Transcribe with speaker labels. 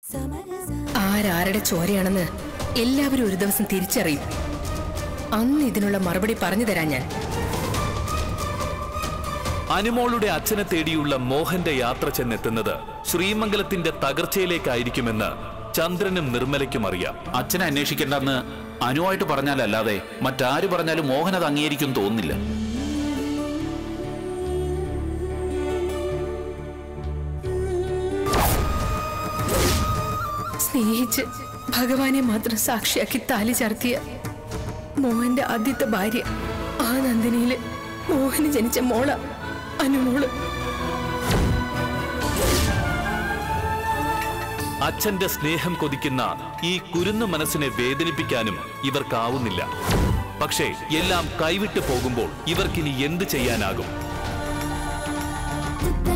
Speaker 1: ആരാരുടെ ചോരയാണെന്ന് എല്ലാവരും ഒരു ദിവസം തിരിച്ചറിയും അന്ന് ഇതിനുള്ള മറുപടി പറഞ്ഞു തരാൻ ഞാൻ
Speaker 2: അനുമോളുടെ അച്ഛനെ തേടിയുള്ള മോഹന്റെ യാത്ര ചെന്നെത്തുന്നത് ശ്രീമംഗലത്തിന്റെ തകർച്ചയിലേക്കായിരിക്കുമെന്ന് ചന്ദ്രനും നിർമ്മലയ്ക്കും അറിയാം
Speaker 3: അച്ഛനെ അന്വേഷിക്കേണ്ടെന്ന് അനുവായിട്ട് പറഞ്ഞാലല്ലാതെ മറ്റാര് പറഞ്ഞാലും മോഹൻ അത് അംഗീകരിക്കും തോന്നുന്നില്ല
Speaker 1: സ്നേഹിച്ച് ഭഗവാനെ മാത്രം സാക്ഷിയാക്കി താലി ചാർത്തിയ മോഹന്റെ ആദ്യത്തെ ഭാര്യ ആ നന്ദിനിയില് മോഹന് ജനിച്ച മോള അനുമോള്
Speaker 2: അച്ഛന്റെ സ്നേഹം കൊതിക്കുന്ന ഈ കുരുന്നു മനസ്സിനെ വേദനിപ്പിക്കാനും ഇവർക്കാവുന്നില്ല പക്ഷേ എല്ലാം കൈവിട്ടു പോകുമ്പോൾ ഇവർക്കിനി എന്ത് ചെയ്യാനാകും
Speaker 4: da